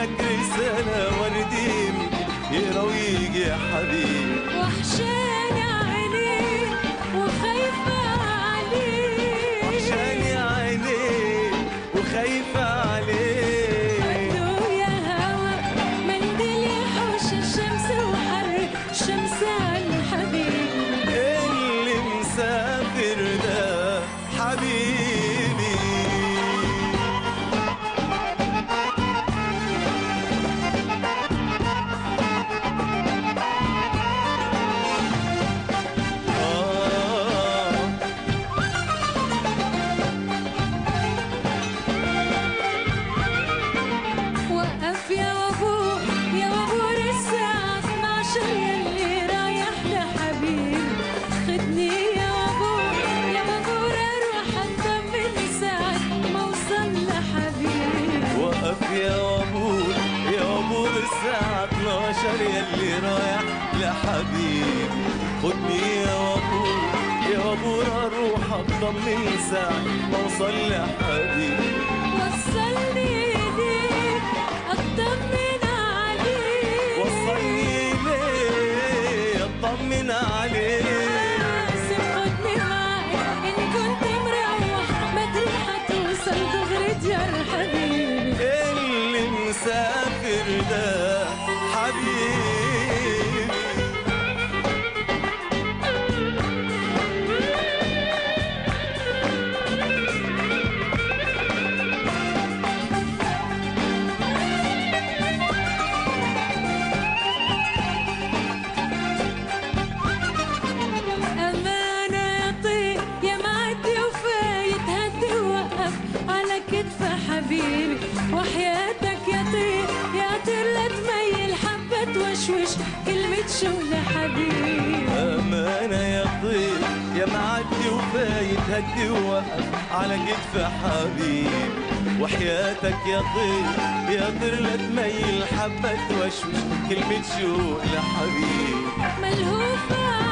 لك رسالة وردي يقرا ويجي يا حبيبي وحشاني عينيك وخايفة عليك وحشاني عينيك وخايفة عليك ودو يا هوا منديل يحوش الشمس وحر الشمس عن حبيبي اللي مسافر ده حبيبي آه وقف يا وابور يا وابور الساعة 12 يلي رايح لحبيبي خدني يا وابور يا وابور اروح اطمن ساعة ما اوصل لحبيبي وقف يا وابور يا وابور الساعة 12 يلي رايح لحبيبي خدني يا وابور يا وابور اروح اطمن ساعة ما اوصل لحبيبي وصلني ليك اطمن عليك وصلني ليه اطمن عليك سيب خدني معاك ان كنت مروح بدري حتوصل دغري ديار حبيبي اللي مسافر ده حبيبي أمانة يا طير يا معدي وفايت هدي وقف على كتف حبيبي وحياتك يا طير يا طير لا تميل حبة توشوش كلمة شو لحبيبي أمانة يا طير يا معدي وفايت هدي ووقف على كتف حبيبي وحياتك يا طير يا طير لا تميل حبة توشوش كلمة شوق لحبيبي ملهوفة